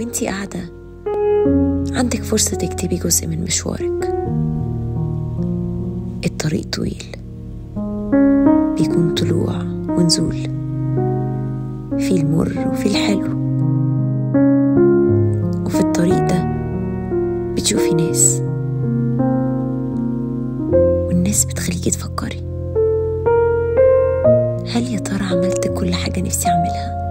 وانتي قاعدة عندك فرصة تكتبي جزء من مشوارك الطريق طويل بيكون طلوع ونزول في المر وفي الحلو وفي الطريق ده بتشوفي ناس والناس بتخليكي تفكري هل يا ترى عملت كل حاجة نفسي أعملها؟